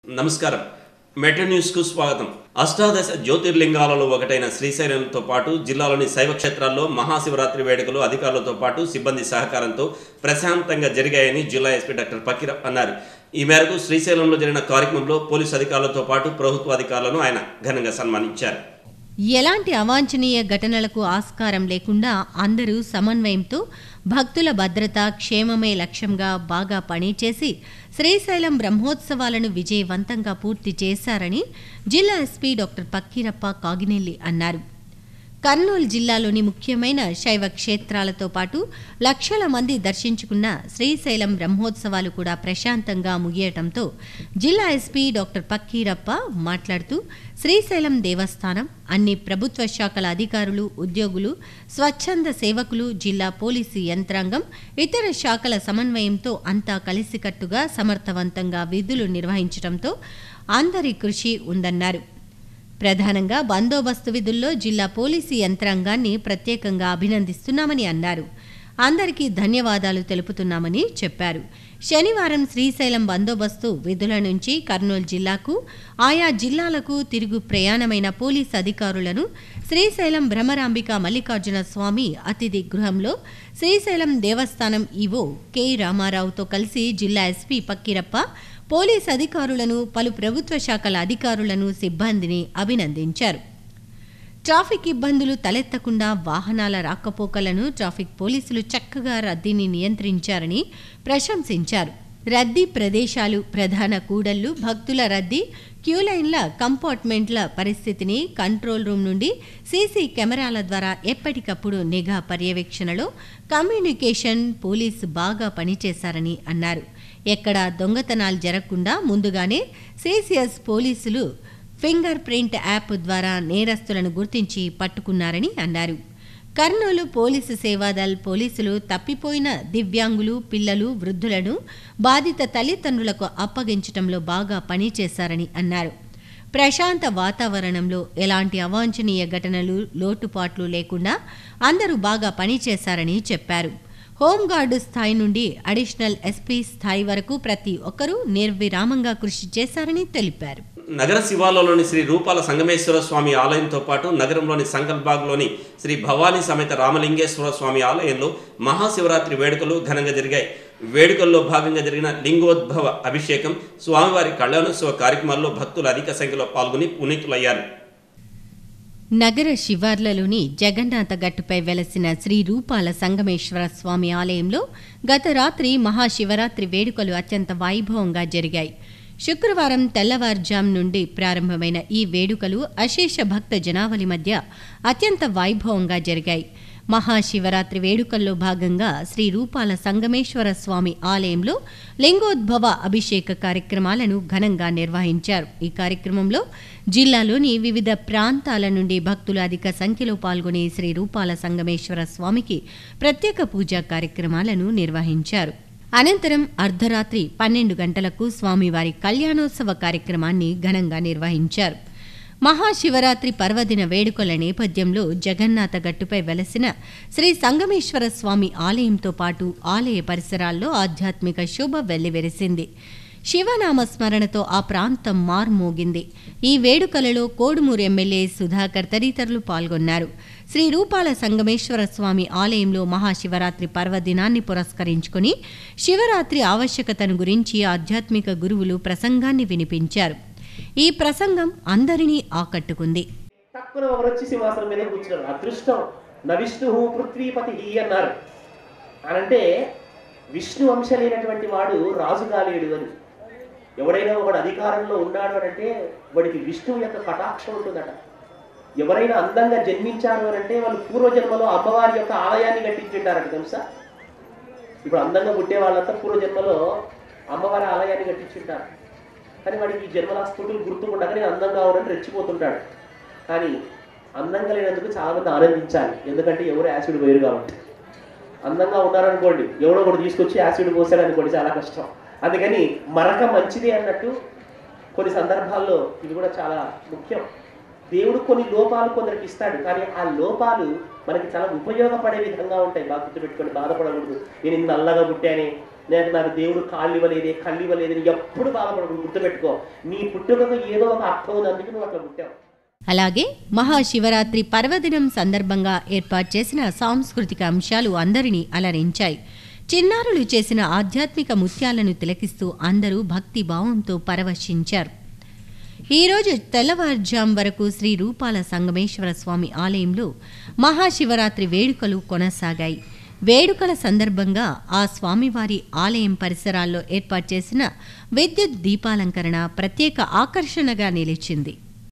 నమస్కారం metro news కు స్వాగతం అష్టాదశ జ్యోతిర్లింగాలలో ఒకటైన శ్రీశైలంతో పాటు జిల్లాలోని శైవ క్షేత్రాల్లో మహాశివరాత్రి వేడుకలు అధికారులతో పాటు సిబ్బంది సహకారంతో ప్రశాంతంగా జరిగాయని జిల్లా ఎస్పీ డాక్టర్ పకీర్ అన్నారు ఈ మేరకు శ్రీశైలంలో జరిగిన కార్యక్రమంలో పోలీసు అధికారులతో పాటు ప్రభుత్వ అధికారులను ఆయన ఘనంగా సన్మానించారు ఎలాంటి అవాంఛనీయ ఘటనలకు ఆస్కారం లేకుండా అందరూ సమన్వయంతో భక్తుల భద్రత క్షేమమే లక్ష్యంగా బాగా పనిచేసి శ్రీశైలం బ్రహ్మోత్సవాలను విజయవంతంగా పూర్తి చేశారని జిల్లా ఎస్పీ డాక్టర్ పక్కీరప్ప కాగినెల్లి అన్నారు కర్నూలు జిల్లాలోని ముఖ్యమైన శైవ క్షేత్రాలతో పాటు లక్షల మంది దర్శించుకున్న శ్రీశైలం బ్రహ్మోత్సవాలు కూడా ప్రశాంతంగా ముగియటంతో జిల్లా ఎస్పీ డాక్టర్ పక్కీరప్ప మాట్లాడుతూ శ్రీశైలం దేవస్థానం అన్ని ప్రభుత్వ శాఖల అధికారులు ఉద్యోగులు స్వచ్ఛంద సేవకులు జిల్లా పోలీసు యంత్రాంగం ఇతర శాఖల సమన్వయంతో అంతా కలిసికట్టుగా సమర్థవంతంగా విధులు నిర్వహించడంతో అందరి కృషి ఉందన్నారు ప్రధానంగా బందోబస్తు విధుల్లో జిల్లా పోలీసు యంత్రాంగాన్ని ప్రత్యేకంగా అభినందిస్తున్నామని అన్నారు అందరికీ ధన్యవాదాలు తెలుపుతున్నామని చెప్పారు శనివారం శ్రీశైలం బందోబస్తు విధుల నుంచి కర్నూలు జిల్లాకు ఆయా జిల్లాలకు తిరుగు ప్రయాణమైన పోలీసు అధికారులను శ్రీశైలం భ్రమరాంబిక మల్లికార్జున స్వామి అతిథి గృహంలో శ్రీశైలం దేవస్థానం ఈవో కె రామారావుతో కలిసి జిల్లా ఎస్పీ పక్కిరప్ప పోలీస్ అధికారులను పలు ప్రభుత్వ శాఖల అధికారులను సిబ్బందిని అభినందించారు ట్రాఫిక్ ఇబ్బందులు తలెత్తకుండా వాహనాల రాకపోకలను ట్రాఫిక్ పోలీసులు చక్కగా రద్దీని నియంత్రించారని ప్రశంసించారు రద్దీ ప్రదేశాలు ప్రధాన కూడళ్లు భక్తుల రద్దీ క్యూలైన్ల కంపార్ట్మెంట్ల పరిస్థితిని కంట్రోల్ రూమ్ నుండి సీసీ కెమెరాల ద్వారా ఎప్పటికప్పుడు నిఘా పర్యవేక్షణలో కమ్యూనికేషన్ పోలీసు బాగా పనిచేశారని అన్నారు ఎక్కడా దొంగతనాలు జరగకుండా ముందుగానే సిసిఎస్ పోలీసులు ఫింగర్ ప్రింట్ యాప్ ద్వారా నేరస్తులను గుర్తించి పట్టుకున్నారని అన్నారు కర్నూలు పోలీసు సేవాదల్ పోలీసులు తప్పిపోయిన దివ్యాంగులు పిల్లలు వృద్ధులను బాధిత తల్లిదండ్రులకు అప్పగించటంలో బాగా పనిచేశారని అన్నారు ప్రశాంత వాతావరణంలో ఎలాంటి అవాంఛనీయ ఘటనలు లోటుపాట్లు లేకుండా అందరూ బాగా పనిచేశారని చెప్పారు హోంగార్డు స్థాయి నుండి అడిషనల్ ఎస్పీ స్థాయి వరకు ప్రతి ఒక్కరూ నిర్విరామంగా కృషి చేశారని తెలిపారు నగర శివాలయంలోని శ్రీ రూపాల సంగమేశ్వర స్వామి ఆలయంతో పాటు నగరంలోని సంకల్బాగ్లోని శ్రీ భవానీ సమేత రామలింగేశ్వర స్వామి ఆలయంలో మహాశివరాత్రి వేడుకలు ఘనంగా జరిగాయి వేడుకల్లో భాగంగా జరిగిన లింగోద్భవ అభిషేకం స్వామివారి కళ్యాణోత్సవ కార్యక్రమాల్లో భక్తులు అధిక సంఖ్యలో పాల్గొని పునీతులయ్యారు నగర శివార్లలోని జగన్నాథ గట్టుపై వెలసిన శ్రీ రూపాల సంగమేశ్వర స్వామి ఆలయంలో గత రాత్రి మహాశివరాత్రి వేడుకలు అత్యంత వైభవంగా జరిగాయి శుక్రవారం తెల్లవారుజాం నుండి ప్రారంభమైన ఈ వేడుకలు అశేష భక్త జనావళి మధ్య అత్యంత వైభవంగా జరిగాయి మహాశివరాత్రి వేడుకల్లో భాగంగా శ్రీ రూపాల సంగమేశ్వర స్వామి ఆలయంలో లింగోద్భవ అభిషేక కార్యక్రమాలను ఘనంగా నిర్వహించారు ఈ కార్యక్రమంలో జిల్లాలోని వివిధ ప్రాంతాల నుండి భక్తులు అధిక సంఖ్యలో పాల్గొని శ్రీ రూపాల సంగమేశ్వర స్వామికి ప్రత్యేక పూజా కార్యక్రమాలను నిర్వహించారు అనంతరం అర్ధరాత్రి పన్నెండు గంటలకు స్వామివారి కళ్యాణోత్సవ కార్యక్రమాన్ని ఘనంగా నిర్వహించారు మహాశివరాత్రి పర్వదిన వేడుకల నేపథ్యంలో జగన్నాథ గట్టుపై వెలసిన శ్రీ సంగమేశ్వర స్వామి ఆలయంతో పాటు ఆలయ పరిసరాల్లో ఆధ్యాత్మిక శోభ వెల్లివెరిసింది శివనామ స్మరణతో ఆ ప్రాంతం మార్మోగింది ఈ వేడుకలలో కోడుమూరు ఎమ్మెల్యే సుధాకర్ తదితరులు పాల్గొన్నారు శ్రీ రూపాల సంగమేశ్వర స్వామి ఆలయంలో మహాశివరాత్రి పర్వదినాన్ని పురస్కరించుకుని శివరాత్రి ఆవశ్యకతను గురించి ఆధ్యాత్మిక గురువులు ప్రసంగాన్ని వినిపించారు ఈ ప్రసంగం అందరినీ ఆకట్టుకుంది తక్కువ ఒకరు వచ్చి సింహాసనం మీద కూర్చున్నారు అదృష్టం న విష్ణు పృథ్వీపతి అన్నారు అనంటే విష్ణు అంశ లేనటువంటి వాడు రాజు కాలేడు అని ఎవడైనా ఒకడు అధికారంలో ఉన్నాడు అని అంటే వాడికి విష్ణువు యొక్క కటాక్షం ఉంటుందట ఎవరైనా అందంగా జన్మించారు అని అంటే వాళ్ళు పూర్వజన్మలో అమ్మవారి యొక్క ఆలయాన్ని కట్టించుంటారట తెలుసా ఇప్పుడు అందంగా పుట్టే వాళ్ళంతా పూర్వజన్మలో అమ్మవారి ఆలయాన్ని కట్టించుంటారు కానీ వాడికి ఈ జన్మల స్థుతులు గుర్తుకుండగా నేను అందంగా ఉన్నాడని రెచ్చిపోతుంటాడు కానీ అందంగా లేనందుకు చాలా మంది ఆనందించాలి ఎందుకంటే ఎవరు యాసిడ్ పోయారు కాబట్టి అందంగా ఉన్నారనుకోండి ఎవడో ఒకటి తీసుకొచ్చి యాసిడ్ పోసాడు అనుకోండి చాలా కష్టం అందుకని మరక మంచిది అన్నట్టు కొన్ని సందర్భాల్లో ఇది కూడా చాలా ముఖ్యం దేవుడు కొన్ని లోపాలు కొందరికి ఇస్తాడు కానీ ఆ లోపాలు మనకి చాలా ఉపయోగపడే విధంగా ఉంటాయి బాగా గుర్తుపెట్టుకొని బాధపడకూడదు నేను ఇంత నల్లగా పుట్టానే నేను నాకు దేవుడు కాళ్ళు ఇవ్వలేదే కళ్ళు ఇవ్వలేదని ఎప్పుడు బాధపడకుండా గుర్తుపెట్టుకో నీ పుట్టుకకు ఏదో ఒక అర్థం ఉంది అందుకే నువ్వు అట్లా పుట్టావు అలాగే మహాశివరాత్రి పర్వదినం సందర్భంగా ఏర్పాటు చేసిన సాంస్కృతిక అంశాలు అందరినీ అలరించాయి చిన్నారులు చేసిన ఆధ్యాత్మిక ముత్యాలను తిలకిస్తూ అందరూ భక్తి భావంతో పరవశించారు ఈరోజు తెల్లవారుజాం వరకు శ్రీ రూపాల సంగమేశ్వర స్వామి ఆలయంలో మహాశివరాత్రి వేడుకలు కొనసాగాయి వేడుకల సందర్భంగా ఆ స్వామివారి ఆలయం పరిసరాల్లో ఏర్పాటు చేసిన విద్యుత్ దీపాలంకరణ ప్రత్యేక ఆకర్షణగా నిలిచింది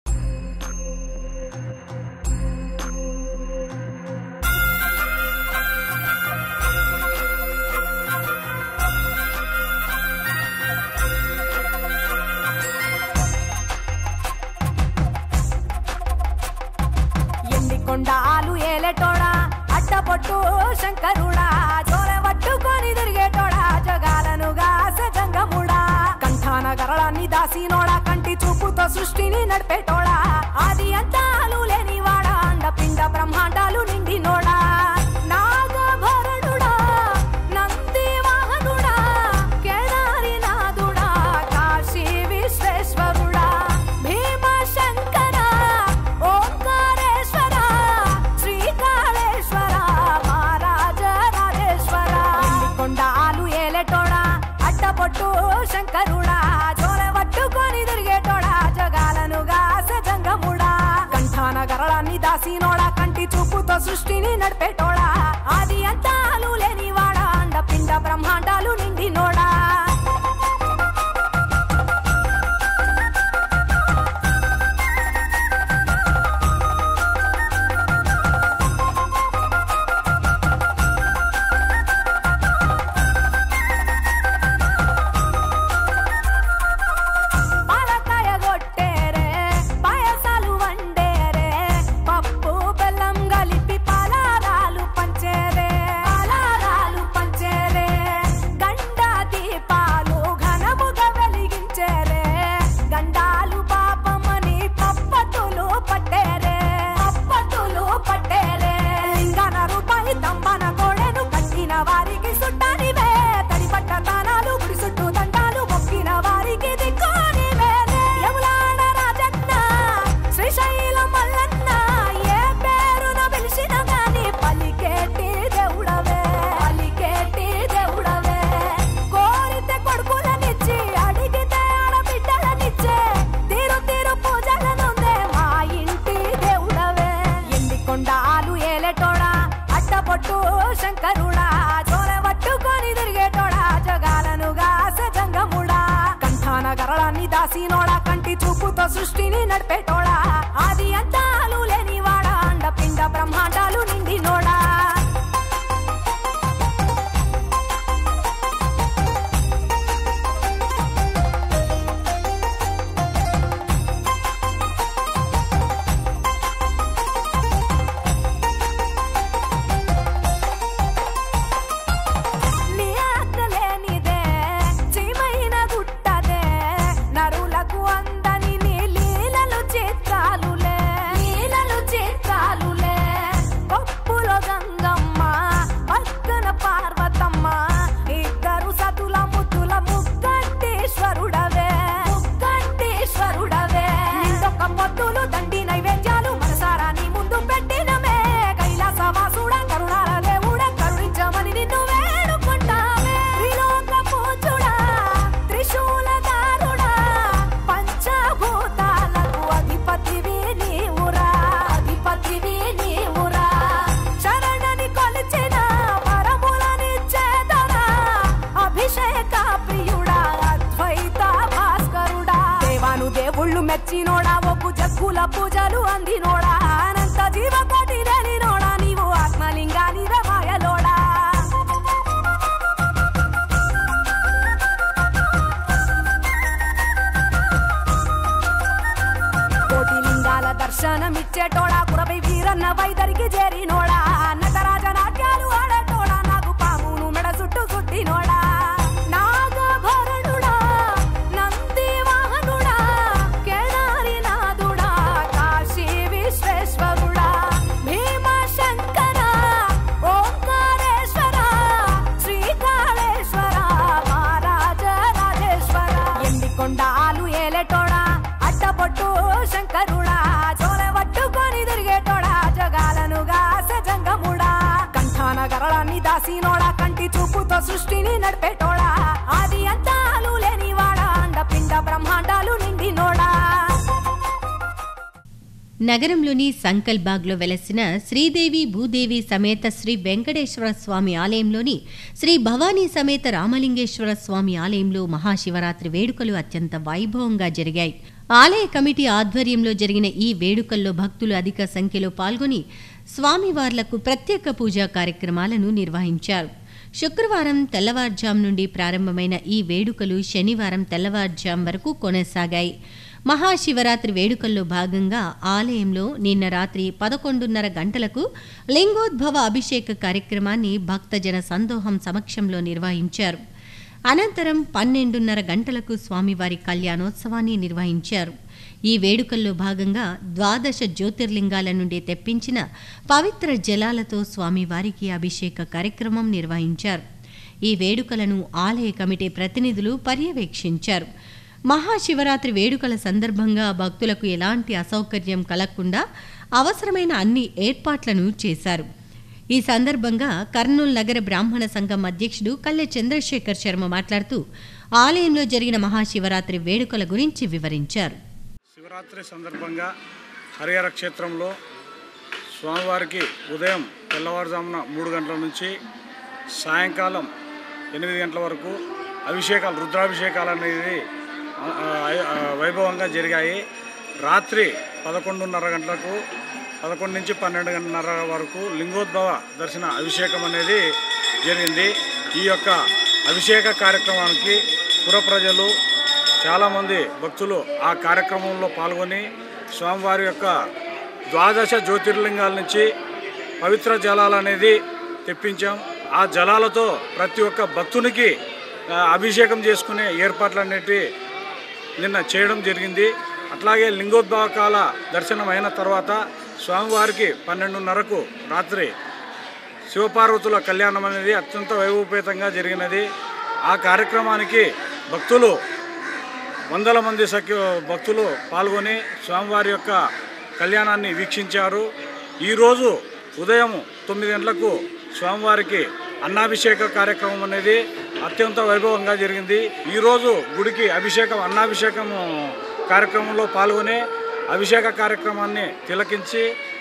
ఎన్ని కొండాలు ఏలేటోడా అట్టపొట్టు శంకరుడా జోర పట్టుకొని తిరిగేటోడా జగాలను గాస జంగముడా కంఠాన గరళాన్ని దాసినోడా కంటి చూపుతో సృష్టిని నడిపేటోడా ఆది అంతాలు లేనివాడా అండ పిండ బ్రహ్మాండాలు నిండినోడా నాగభరణుడా నంది వాహనుడా కేదారి నాదుడా కాశీ విశ్వేశ్వరుడా భీమ శంకర ఓంకారేశ్వర శ్రీకాళేశ్వర మహారాజ రాజేశ్వర కొండాలు ఏలేటోడా అడ్డపొట్టు శంకరుడా జోర పట్టుకొని తిరిగేటోడా జగాలను గాస జంగముడా కంఠాన గరళాన్ని దాసినోడా కంటి చూపుతో సృష్టిని నడిపేటోడా ఆది అంతాలు లేనివాడా అండ పిండ బ్రహ్మాండాలు నిండినోడా పాలకాయ కొట్టేరే పాయసాలు వండేరే పప్పు బెల్లం కలిపి పలారాలు పంచేరే పలారాలు పంచేరే గండ దీపాలు ఘనముగా వెలిగించేరే గండాలు పాపమని పప్పతులు పట్టేరే పప్పతులు పట్టేరే లింగన రూపాయి తంబన గోడెను కట్టిన వారికి సుట్టానివే తడి పట్ట తానాలు గుడి చుట్టూ దండాలు మొక్కిన వారికి దిక్కుని వేరే యములాడ రాజన్న శ్రీశైలం మల్లన్న ఏ పేరున పిలిచిన గాని పలికేటి దేవుడవే పలికేటి దేవుడవే కోరితే కొడుకులనిచ్చి అడిగితే ఆడబిడ్డలనిచ్చే తీరు తీరు పూజలనుందే మా ఇంటి దేవుడవే ఎండి కొండాలు ఏలేటోడా అట్టపొట్టు శంకరుడా జోర పట్టుకొని తిరిగేటోడా జగాలను గాస జంగముడా కంఠాన గరళాన్ని దాసినోడా కంటి చూపుతో సృష్టిని నడిపేటోడా ఆది అంతాలు లేనివాడా అండ పిండ బ్రహ్మాండాలు నిండినోడా నీ ఆజ్ఞ లేనిదే చీమైన గుట్టదే నరులకు అందని నీ లీలలు చిత్రాలులే లీలలు చిత్రాలులే పప్పులో గంగమ్మ పక్కన పార్వతమ్మ ఇద్దరు సతుల ముద్దుల ముక్కంటేశ్వరుడవే ముక్కంటేశ్వరుడవే నిందొక్క పొద్దులు దండి నైవేద్యాలు మనసారా నీ ముందు పెట్టినమే కైలాసవాసుడా కరుణాల దేవుడా కరుణించమని నిన్ను వేడుకుంటామే త్రిలోక పూజుడా త్రిశూలధారుడా పంచభూతాలకు అధిపతివి నీవురా అధిపతివి నీవురా శరణని కొలిచిన వరములనిచ్చేదరా అభిషేక ప్రియుడా అద్వైత భాస్కరుడా దేవాను దేవుళ్ళు మెచ్చినోడా ఒప్పు జగ్గుల పూజలు అందినోడా అనంత జీవకోటి నోడా నీవు ఆత్మలింగాని మాయలోడా కోటి లింగాల దర్శనమిచ్చేటోడా కురవై వీరన్న వైదరికి చేరినోడా నటరాజ నాట్యాలు ఆడేటోడా నాకు పామును మెడ చుట్టూ సుట్టినోడా నాగభరణుడా నంది వాహనుడా కేదారి నాదుడా కాశీ విశ్వేశ్వరుడా భీమ శంకర ఓంకారేశ్వర శ్రీకాళేశ్వర నడిపేటోడా ఆది అంతాలు లేనివాడా అండ పిండ బ్రహ్మాండాలు నిండినోడా నగరంలోని సంకల్ బాగ్లో వెలసిన శ్రీదేవి భూదేవి సమేత శ్రీ వెంకటేశ్వర స్వామి ఆలయంలోని శ్రీ భవానీ సమేత రామలింగేశ్వర స్వామి ఆలయంలో మహాశివరాత్రి వేడుకలు అత్యంత వైభవంగా జరిగాయి ఆలయ కమిటీ ఆధ్వర్యంలో జరిగిన ఈ వేడుకల్లో భక్తులు అధిక సంఖ్యలో పాల్గొని స్వామివార్లకు ప్రత్యేక పూజా కార్యక్రమాలను నిర్వహించారు శుక్రవారం తెల్లవారుజాం నుండి ప్రారంభమైన ఈ వేడుకలు శనివారం తెల్లవారుజాం వరకు కొనసాగాయి మహాశివరాత్రి వేడుకల్లో భాగంగా ఆలయంలో నిన్న రాత్రి పదకొండున్నర గంటలకు లింగోద్భవ అభిషేక కార్యక్రమాన్ని భక్తజన సందోహం సమక్షంలో నిర్వహించారు అనంతరం పన్నెండున్నర గంటలకు స్వామివారి కళ్యాణోత్సవాన్ని నిర్వహించారు ఈ వేడుకల్లో భాగంగా ద్వాదశ జ్యోతిర్లింగాల నుండి తెప్పించిన పవిత్ర జలాలతో స్వామివారికి అభిషేక కార్యక్రమం నిర్వహించారు ఈ వేడుకలను ఆలయ కమిటీ ప్రతినిధులు పర్యవేక్షించారు మహాశివరాత్రి వేడుకల సందర్భంగా భక్తులకు ఎలాంటి అసౌకర్యం కలగకుండా అవసరమైన అన్ని ఏర్పాట్లను చేశారు ఈ సందర్భంగా కర్నూలు నగర బ్రాహ్మణ సంఘం అధ్యక్షుడు కల్లె చంద్రశేఖర్ శర్మ మాట్లాడుతూ ఆలయంలో జరిగిన మహాశివరాత్రి వేడుకల గురించి వివరించారు శివరాత్రి సందర్భంగా హరిహర క్షేత్రంలో స్వామివారికి ఉదయం తెల్లవారుజామున మూడు గంటల నుంచి సాయంకాలం ఎనిమిది గంటల వరకు అభిషేకాలు రుద్రాభిషేకాలు అనేది ఆ, ఆ, వైభవంగా జరిగాయి రాత్రి పదకొండున్నర గంటలకు పదకొండు నుంచి పన్నెండు గంటన్నర వరకు లింగోద్భవ దర్శన అభిషేకం అనేది జరిగింది ఈ యొక్క అభిషేక కార్యక్రమానికి పుర ప్రజలు చాలామంది భక్తులు ఆ కార్యక్రమంలో పాల్గొని స్వామివారి యొక్క ద్వాదశ జ్యోతిర్లింగాల నుంచి పవిత్ర జలాలు అనేది తెప్పించాం ఆ జలాలతో ప్రతి ఒక్క భక్తునికి ఆ, అభిషేకం చేసుకునే ఏర్పాట్లు అనేటి నిన్న చేయడం జరిగింది అట్లాగే లింగోద్భవ కాల దర్శనం అయిన తర్వాత స్వామివారికి పన్నెండున్నరకు రాత్రి శివపార్వతుల కళ్యాణం అనేది అత్యంత వైభవపేతంగా జరిగినది ఆ కార్యక్రమానికి భక్తులు వందల మంది సఖ్య భక్తులు పాల్గొని స్వామివారి యొక్క కళ్యాణాన్ని వీక్షించారు ఈరోజు ఉదయం తొమ్మిది గంటలకు స్వామివారికి అన్నాభిషేక కార్యక్రమం అనేది అత్యంత వైభవంగా జరిగింది ఈరోజు గుడికి అభిషేకం అన్నాభిషేకం కార్యక్రమంలో పాల్గొని అభిషేక కార్యక్రమాన్ని తిలకించి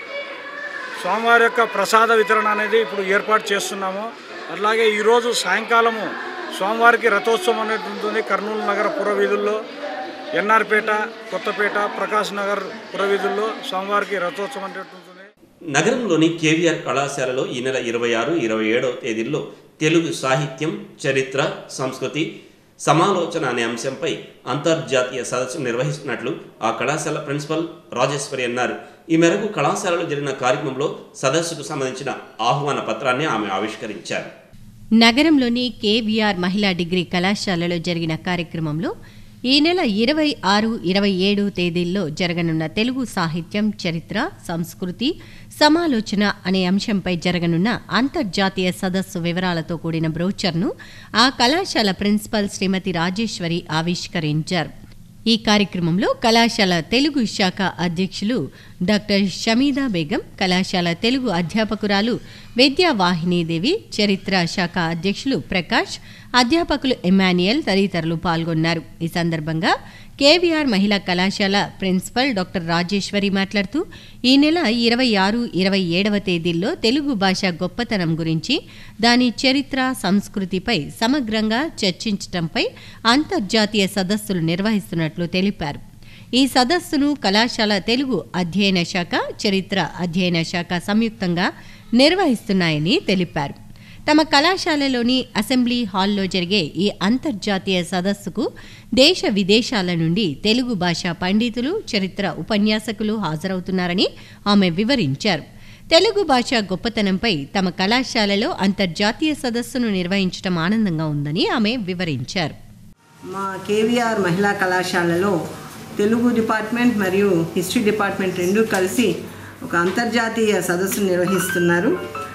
స్వామివారి యొక్క ప్రసాద వితరణ అనేది ఇప్పుడు ఏర్పాటు చేస్తున్నాము అట్లాగే ఈరోజు సాయంకాలము స్వామివారికి రథోత్సవం అనేది ఉంటుంది కర్నూలు నగర పుర వీధుల్లో ఎన్ఆర్పేట కొత్తపేట ప్రకాష్ నగర్ పుర వీధుల్లో స్వామివారికి రథోత్సవం అనేది ఉంటుంది నగరంలోని కేవీఆర్ కళాశాలలో ఈ నెల ఇరవై ఆరు ఇరవై ఏడవ తేదీల్లో తెలుగు సాహిత్యం చరిత్ర సంస్కృతి సమాలోచన అనే అంశంపై అంతర్జాతీయ సదస్సు నిర్వహిస్తున్నట్లు ఆ కళాశాల ప్రిన్సిపల్ రాజేశ్వరి అన్నారు ఈ మేరకు కళాశాలలో జరిగిన కార్యక్రమంలో సదస్సుకు సంబంధించిన ఆహ్వాన పత్రాన్ని ఆమె ఆవిష్కరించారు నగరంలోని కేవీఆర్ మహిళా డిగ్రీ కళాశాలలో జరిగిన కార్యక్రమంలో ఈ నెల ఇరవై ఆరు ఇరవై ఏడు తేదీల్లో జరగనున్న తెలుగు సాహిత్యం చరిత్ర సంస్కృతి సమాలోచన అనే అంశంపై జరగనున్న అంతర్జాతీయ సదస్సు వివరాలతో కూడిన బ్రోచర్ను ఆ కళాశాల ప్రిన్సిపల్ శ్రీమతి రాజేశ్వరి ఆవిష్కరించారు ఈ కార్యక్రమంలో కళాశాల తెలుగు శాఖ అధ్యక్షులు డాక్టర్ షమీదా బేగం కళాశాల తెలుగు అధ్యాపకురాలు విద్యా వాహినీదేవి చరిత్ర శాఖ అధ్యక్షులు ప్రకాష్ అధ్యాపకులు ఎమాన్యుయల్ తదితరులు పాల్గొన్నారు ఈ సందర్భంగా కేవీఆర్ మహిళా కళాశాల ప్రిన్సిపల్ డాక్టర్ రాజేశ్వరి మాట్లాడుతూ ఈ నెల ఇరవై ఆరు ఇరవై ఏడవ తేదీల్లో తెలుగు భాష గొప్పతనం గురించి దాని చరిత్ర సంస్కృతిపై సమగ్రంగా చర్చించటంపై అంతర్జాతీయ సదస్సులు నిర్వహిస్తున్నట్లు తెలిపారు ఈ సదస్సును కళాశాల తెలుగు అధ్యయన శాఖ చరిత్ర అధ్యయన శాఖ సంయుక్తంగా నిర్వహిస్తున్నాయని తెలిపారు తమ కళాశాలలోని అసెంబ్లీ హాల్లో జరిగే ఈ అంతర్జాతీయ సదస్సుకు దేశ విదేశాల నుండి తెలుగు భాషా పండితులు చరిత్ర ఉపన్యాసకులు హాజరవుతున్నారని ఆమె వివరించారు తెలుగు భాష గొప్పతనంపై తమ కళాశాలలో అంతర్జాతీయ సదస్సును నిర్వహించడం ఆనందంగా ఉందని ఆమె వివరించారు మా కేవీఆర్ మహిళా కళాశాలలో తెలుగు డిపార్ట్మెంట్ మరియు హిస్టరీ డిపార్ట్మెంట్ రెండూ కలిసి ఒక అంతర్జాతీయ సదస్సు నిర్వహిస్తున్నారు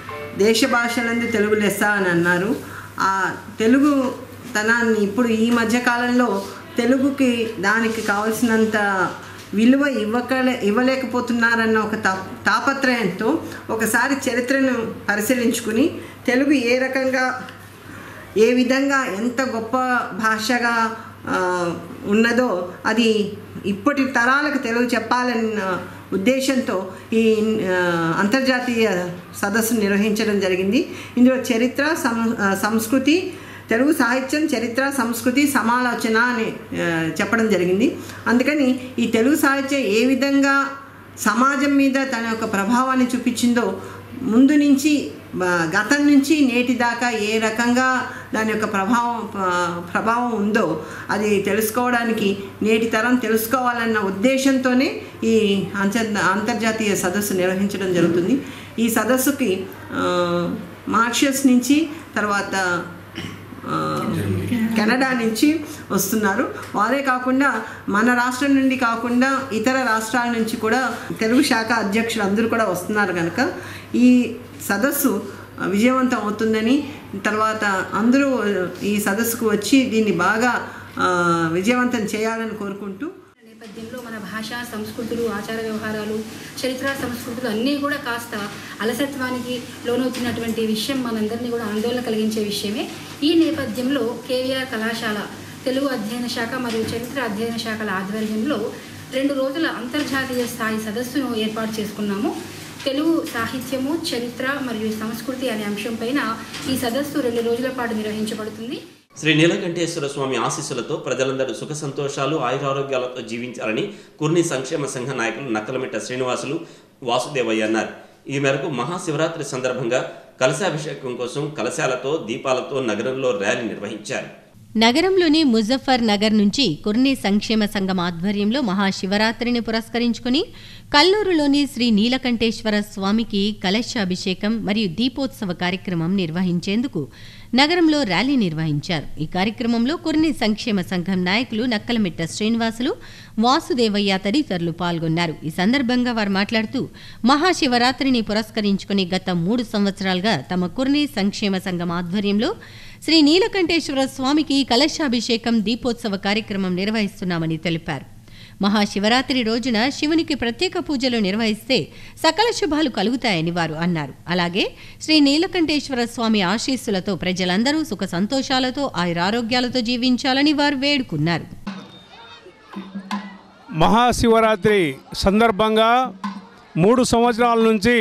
దేశ భాషలందు తెలుగు లెస్స అని అన్నారు ఆ తెలుగు తనాన్ని ఇప్పుడు ఈ మధ్యకాలంలో తెలుగుకి దానికి కావలసినంత విలువ ఇవ్వకలే ఇవ్వలేకపోతున్నారన్న ఒక తా తాపత్రయంతో ఒకసారి చరిత్రను పరిశీలించుకుని తెలుగు ఏ రకంగా ఏ విధంగా ఎంత గొప్ప భాషగా ఆ, ఉన్నదో అది ఇప్పటి తరాలకు తెలుగు చెప్పాలన్న ఉద్దేశంతో ఈ ఆ, అంతర్జాతీయ సదస్సు నిర్వహించడం జరిగింది ఇందులో చరిత్ర సం ఆ, సంస్కృతి తెలుగు సాహిత్యం చరిత్ర సంస్కృతి సమాలోచన అని ఆ, చెప్పడం జరిగింది అందుకని ఈ తెలుగు సాహిత్యం ఏ విధంగా సమాజం మీద తన యొక్క ప్రభావాన్ని చూపించిందో ముందు నుంచి ఆ, గతం నుంచి నేటి దాకా ఏ రకంగా దాని యొక్క ప్రభావం ఆ, ప్రభావం ఉందో అది తెలుసుకోవడానికి నేటి తరం తెలుసుకోవాలన్న ఉద్దేశంతోనే ఈ అంతర్ అంతర్జాతీయ సదస్సు నిర్వహించడం జరుగుతుంది ఈ సదస్సుకి ఆ, మారిషస్ నుంచి తర్వాత ఆ, కెనడా నుంచి వస్తున్నారు వారే కాకుండా మన రాష్ట్రం నుండి కాకుండా ఇతర రాష్ట్రాల నుంచి కూడా తెలుగు శాఖ అధ్యక్షులు అందరూ కూడా వస్తున్నారు కనుక ఈ సదస్సు విజయవంతం అవుతుందని తర్వాత అందరూ ఈ సదస్సుకు వచ్చి దీన్ని బాగా ఆ, విజయవంతం చేయాలని కోరుకుంటూ నేపథ్యంలో మన భాష సంస్కృతులు ఆచార వ్యవహారాలు చరిత్ర సంస్కృతులు అన్నీ కూడా కాస్త అలసత్వానికి లోనవుతున్నటువంటి విషయం మనందరినీ కూడా ఆందోళన కలిగించే విషయమే ఈ నేపథ్యంలో కేవీఆర్ కళాశాల తెలుగు అధ్యయన శాఖ మరియు చరిత్ర అధ్యయన శాఖల ఆధ్వర్యంలో రెండు రోజుల అంతర్జాతీయ స్థాయి సదస్సును ఏర్పాటు చేసుకున్నాము తెలుగు సాహిత్యము చరిత్ర మరియు సంస్కృతి అనే అంశంపైన ఈ సదస్సు రెండు రోజుల పాటు నిర్వహించబడుతుంది శ్రీ నీలకంఠేశ్వర స్వామి ఆశీస్సులతో ప్రజలందరూ సుఖ సంతోషాలు ఆయురారోగ్యాలతో జీవించాలని కుర్ని సంక్షేమ సంఘ నాయకులు నక్కలమిట్ట శ్రీనివాసులు వాసుదేవయ్య అన్నారు ఈ మేరకు మహాశివరాత్రి సందర్భంగా కలశాభిషేకం కోసం కలశాలతో దీపాలతో నగరంలో ర్యాలీ నిర్వహించారు నగరంలోని ముజఫర్ నగర్ నుంచి కుర్ని సంక్షేమ సంఘం ఆధ్వర్యంలో మహాశివరాత్రిని పురస్కరించుకుని కల్లూరులోని శ్రీ నీలకంఠేశ్వర స్వామికి కలశాభిషేకం మరియు దీపోత్సవ కార్యక్రమం నిర్వహించేందుకు నగరంలో ర్యాలీ నిర్వహించారు ఈ కార్యక్రమంలో కుర్ని సంక్షేమ సంఘం నాయకులు నక్కలమిట్ట శ్రీనివాసులు వాసుదేవయ్య తదితరులు పాల్గొన్నారు ఈ సందర్భంగా వారు మాట్లాడుతూ మహాశివరాత్రిని పురస్కరించుకుని గత మూడు సంవత్సరాలుగా తమ కుర్ని సంక్షేమ సంఘం ఆధ్వర్యంలో శ్రీ నీలకంఠేశ్వర స్వామికి కలశాభిషేకం దీపోత్సవ కార్యక్రమం నిర్వహిస్తున్నామని తెలిపారు మహాశివరాత్రి రోజున శివునికి ప్రత్యేక పూజలు నిర్వహిస్తే సకల శుభాలు కలుగుతాయని వారు అన్నారు అలాగే శ్రీ నీలకంఠేశ్వర స్వామి ఆశీస్సులతో ప్రజలందరూ సుఖ సంతోషాలతో ఆయురారోగ్యాలతో జీవించాలని వారు వేడుకున్నారు మహాశివరాత్రి సందర్భంగా మూడు సంవత్సరాల నుంచి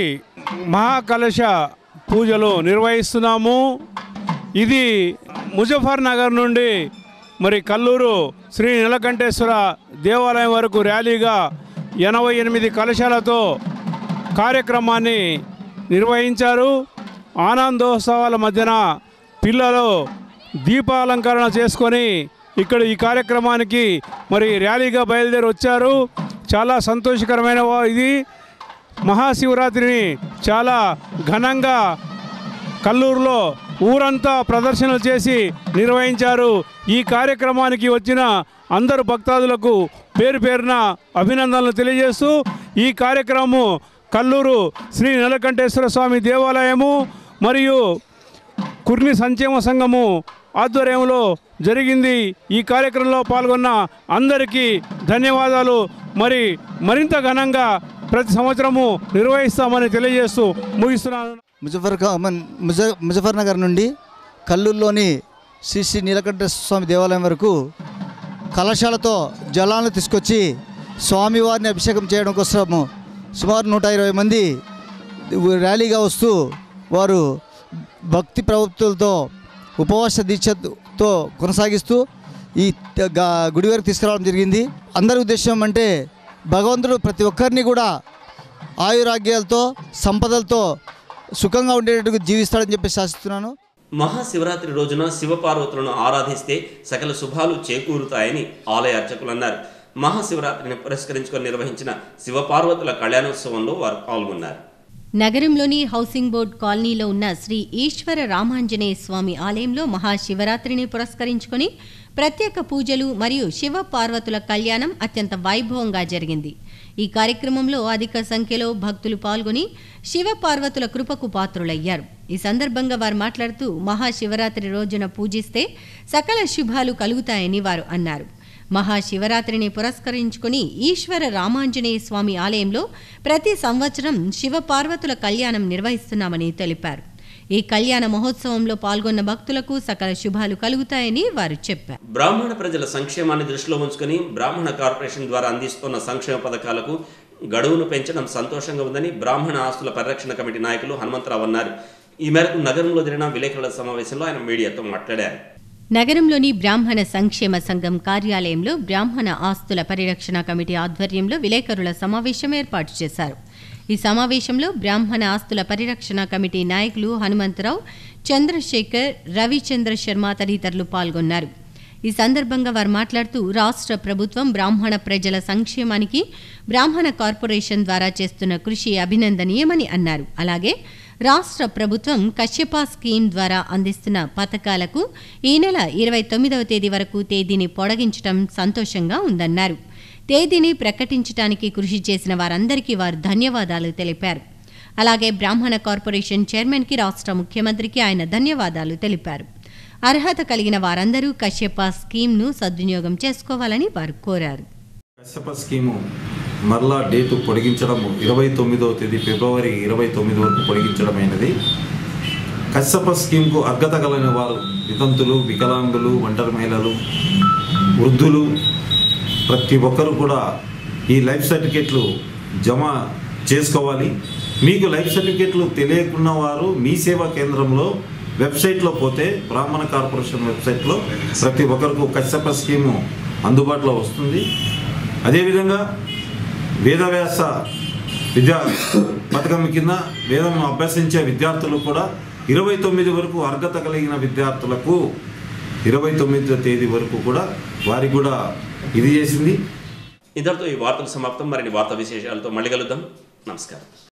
మహాకలశ పూజలు నిర్వహిస్తున్నాము ఇది ముజఫర్ నగర్ నుండి మరి కల్లూరు శ్రీ నీలకంఠేశ్వర దేవాలయం వరకు ర్యాలీగా ఎనభై ఎనిమిది కలశాలతో కార్యక్రమాన్ని నిర్వహించారు ఆనందోత్సవాల మధ్యన పిల్లలు దీపాలంకరణ చేసుకొని ఇక్కడ ఈ కార్యక్రమానికి మరి ర్యాలీగా బయలుదేరి వచ్చారు చాలా సంతోషకరమైన వా- ఇది మహాశివరాత్రిని చాలా ఘనంగా కల్లూరులో ఊరంతా ప్రదర్శనలు చేసి నిర్వహించారు ఈ కార్యక్రమానికి వచ్చిన అందరు భక్తాదులకు పేరు పేరున అభినందనలు తెలియజేస్తూ ఈ కార్యక్రమం కల్లూరు శ్రీ నీలకంఠేశ్వర స్వామి దేవాలయము మరియు కుర్ని సంక్షేమ సంఘము ఆధ్వర్యంలో జరిగింది ఈ కార్యక్రమంలో పాల్గొన్న అందరికీ ధన్యవాదాలు మరి మరింత ఘనంగా ప్రతి సంవత్సరము నిర్వహిస్తామని తెలియజేస్తూ ముగిస్తున్నాను ముజఫర్ కా- మన్- ముజ ముజఫర్ నగర్ నుండి కల్లూరులోని శ్రీ శ్రీ నీలకంఠేశ్వర స్వామి దేవాలయం వరకు కలశాలతో జలాలను తీసుకొచ్చి స్వామివారిని అభిషేకం చేయడం కోసము సుమారు నూట ఇరవై మంది ర్యాలీగా వస్తూ వారు భక్తి ప్రవృత్తులతో ఉపవాస దీక్షతో కొనసాగిస్తూ ఈ త- గా- గుడి వరకు తీసుకురావడం జరిగింది అందరి ఉద్దేశం అంటే భగవంతుడు ప్రతి ఒక్కరిని కూడా ఆయురాగ్యాలతో సంపదలతో సుఖంగా ఉండేటట్టుగా జీవిస్తాడని చెప్పి శాసిస్తున్నాను మహాశివరాత్రి రోజున శివపార్వతులను ఆరాధిస్తే సకల శుభాలు చేకూరుతాయని ఆలయ అర్చకులు అన్నారు మహాశివరాత్రిని పురస్కరించుకొని నిర్వహించిన శివపార్వతుల కళ్యాణోత్సవంలో వారు పాల్గొన్నారు నగరంలోని హౌసింగ్ బోర్డ్ కాలనీలో ఉన్న శ్రీ ఈశ్వర రామాంజనేయ స్వామి ఆలయంలో మహాశివరాత్రిని పురస్కరించుకొని ప్రత్యేక పూజలు మరియు శివ పార్వతుల కళ్యాణం అత్యంత వైభవంగా జరిగింది ఈ కార్యక్రమంలో అధిక సంఖ్యలో భక్తులు పాల్గొని శివ పార్వతుల కృపకు పాత్రులయ్యారు ఈ సందర్భంగా వారు మాట్లాడుతూ మహాశివరాత్రి రోజున పూజిస్తే సకల శుభాలు కలుగుతాయని వారు అన్నారు మహాశివరాత్రిని పురస్కరించుకుని ఈశ్వర రామాంజనేయ స్వామి ఆలయంలో ప్రతి సంవత్సరం శివ పార్వతుల కళ్యాణం నిర్వహిస్తున్నామని తెలిపారు ఈ కళ్యాణ మహోత్సవంలో పాల్గొన్న భక్తులకు సకల శుభాలు కలుగుతాయని వారు చెప్పారు బ్రాహ్మణ ప్రజల సంక్షేమాన్ని దృష్టిలో ఉంచుకొని బ్రాహ్మణ కార్పొరేషన్ ద్వారా అందిస్తున్న సంక్షేమ పథకాలకు గడువును పెంచడం సంతోషంగా ఉందని బ్రాహ్మణ ఆస్తుల పరిరక్షణ కమిటీ నాయకులు హనుమంతరావు అన్నారు ఈ మేరకు నగరంలో జరిగిన విలేకరుల సమావేశంలో ఆయన మీడియాతో మాట్లాడారు నగరంలోని బ్రాహ్మణ సంక్షేమ సంఘం కార్యాలయంలో బ్రాహ్మణ ఆస్తుల పరిరక్షణ కమిటీ ఆధ్వర్యంలో విలేకరుల సమావేశం ఏర్పాటు చేశారు ఈ సమావేశంలో బ్రాహ్మణ ఆస్తుల పరిరక్షణ కమిటీ నాయకులు హనుమంతరావు చంద్రశేఖర్ రవిచంద్ర శర్మ తదితరులు పాల్గొన్నారు ఈ సందర్భంగా వారు మాట్లాడుతూ రాష్ట్ర ప్రభుత్వం బ్రాహ్మణ ప్రజల సంక్షేమానికి బ్రాహ్మణ కార్పొరేషన్ ద్వారా చేస్తున్న కృషి అభినందనీయమని అన్నారు అలాగే రాష్ట్ర ప్రభుత్వం కశ్యప స్కీమ్ ద్వారా అందిస్తున్న పథకాలకు ఈ నెల ఇరవై తొమ్మిదవ తేదీ వరకు తేదీని పొడిగించడం సంతోషంగా ఉందన్నారు తేదీని ప్రకటించడానికి కృషి చేసిన వారందరికీ వారు ధన్యవాదాలు తెలిపారు అలాగే బ్రాహ్మణ కార్పొరేషన్ చైర్మన్కి రాష్ట్ర ముఖ్యమంత్రికి ఆయన ధన్యవాదాలు తెలిపారు అర్హత కలిగిన వారందరూ కశ్యప స్కీమ్ను సద్వినియోగం చేసుకోవాలని వారు కోరారు కశ్యప స్కీము మరలా డేటు పొడిగించడం ఇరవై తొమ్మిదవ తేదీ ఫిబ్రవరి ఇరవై తొమ్మిది వరకు పొడిగించడమైనది కశ్యప స్కీమ్కు అర్హత కలిగిన వారు వితంతులు వికలాంగులు ఒంటరి మహిళలు వృద్ధులు ప్రతి ఒక్కరు కూడా ఈ లైఫ్ సర్టిఫికెట్లు జమ చేసుకోవాలి మీకు లైఫ్ సర్టిఫికెట్లు తెలియకున్న వారు మీ సేవా కేంద్రంలో వెబ్సైట్లో పోతే బ్రాహ్మణ కార్పొరేషన్ వెబ్సైట్లో ప్రతి ఒక్కరికి కశ్యప స్కీము అందుబాటులో వస్తుంది అదేవిధంగా వేదవ్యాస విద్యా పథకం కింద వేదం అభ్యసించే విద్యార్థులు కూడా ఇరవై తొమ్మిది వరకు అర్హత కలిగిన విద్యార్థులకు ఇరవై తొమ్మిదో తేదీ వరకు కూడా వారికి కూడా ఇది చేసింది ఇంతటితో ఈ వార్తలు సమాప్తం మరిన్ని వార్తా విశేషాలతో మళ్ళీ కలుద్దాం నమస్కారం